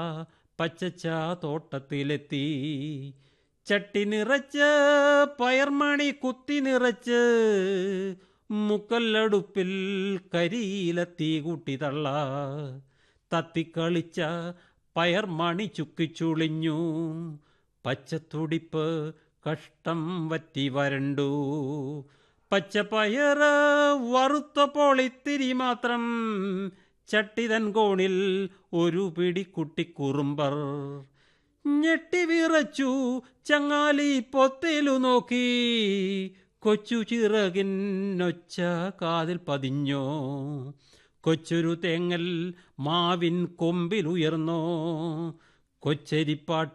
പച്ചച്ച തോട്ടത്തിലെത്തി ചട്ടി നിറച്ച് പയർമണി കുത്തി നിറച്ച് മുക്കല്ലടുപ്പിൽ കരിയില തീ കൂട്ടി തള്ള തത്തിക്കളിച്ച പയർമണി ചുക്കിച്ചുളിഞ്ഞു പച്ചത്തുടിപ്പ് കഷ്ടം വറ്റി വരണ്ടു പച്ചപ്പയറ് വറുത്തപ്പോൾ ഇത്തിരി മാത്രം ചട്ടിതൻ കോണിൽ ഒരു പിടി കുട്ടിക്കുറുമ്പർ ഞെട്ടി വിറച്ചു ചങ്ങാലി പൊത്തേലു നോക്കി കൊച്ചു ചിറകിനൊച്ച കാതിൽ പതിഞ്ഞോ കൊച്ചൊരു തേങ്ങൽ മാവിൻ കൊമ്പിലുയർന്നോ കൊച്ചരിപ്പാട്ട്